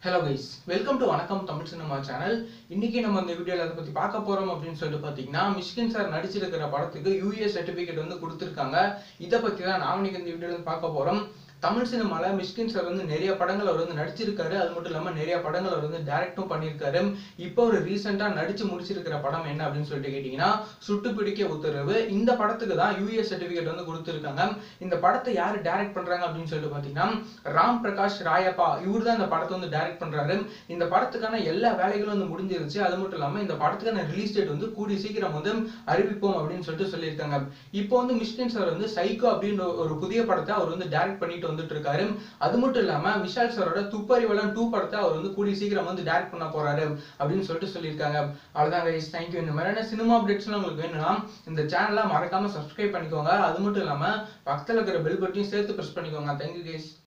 hello guys welcome to வணக்கம் Tamil cinema channel இன்னைக்கு நம்ம இந்த வீடியோல அதை பத்தி பார்க்க போறோம் அப்படின்னு சொல்லிட்டு பாத்தீங்கன்னா மிஷ்கின் சார் நடிச்சிருக்கிற படத்துக்கு யூஏ சர்டிபிகேட் வந்து கொடுத்துருக்காங்க இதை பத்தி தான் நான் இன்னைக்கு இந்த வீடியோல வந்து பார்க்க போறோம் தமிழ் சினிமால மிஷ்கின் சார் வந்து நிறைய படங்கள் அவர் வந்து நடிச்சிருக்காரு அது மட்டும் இல்லாம நிறைய படங்கள் அவர் வந்து டைரக்டும் பண்ணியிருக்காரு இப்போ ஒரு ரீசெண்டா நடிச்சு முடிச்சிருக்கிற படம் என்ன அப்படின்னு சொல்லிட்டு கேட்டீங்கன்னா சுட்டு பிடிக்க உத்தரவு இந்த படத்துக்கு தான் யூஏ சர்டிபிகேட் வந்து கொடுத்துருக்காங்க இந்த படத்தை யாரு டைரக்ட் பண்றாங்க அப்படின்னு சொல்லிட்டு பாத்தீங்கன்னா ராம் பிரகாஷ் ராயப்பா இவர் தான் இந்த படத்தை வந்து டைரக்ட் பண்றாரு இந்த படத்துக்கான எல்லா வேலைகளும் வந்து முடிஞ்சிருச்சு அது மட்டும் இல்லாம இந்த படத்துக்கான ரிலீஸ் டேட் வந்து கூடி சீக்கிரம் வந்து அறிவிப்போம் அப்படின்னு சொல்லிட்டு சொல்லியிருக்காங்க இப்போ வந்து மிஷ்கின் சார் வந்து சைக்கோ அப்படின்னு ஒரு புதிய படத்தை அவர் வந்து டைரக்ட் பண்ணிட்டு வந்துட்டு இருக்காரு அது மட்டும் இல்லாம விஷால் சாரோட துப்பறிவலன் டூ படத்தை அவர் வந்து கூடி சீக்கிரம் வந்து டைரக்ட் பண்ண போறாரு அப்படின்னு சொல்லிட்டு சொல்லியிருக்காங்க அவ்வளவுதான் கைஸ் தேங்க்யூ இந்த மாதிரியான சினிமா அப்டேட்ஸ்லாம் உங்களுக்கு வேணும்னா இந்த சேனலை மறக்காம சப்ஸ்கிரைப் பண்ணிக்கோங்க அது மட்டும் இல்லாம பக்கத்துல இருக்கிற பெல் பட்டனையும் சேர்த்து ப்ரெஸ் பண்ணிக்கோங்க தேங்க்யூ கைஸ்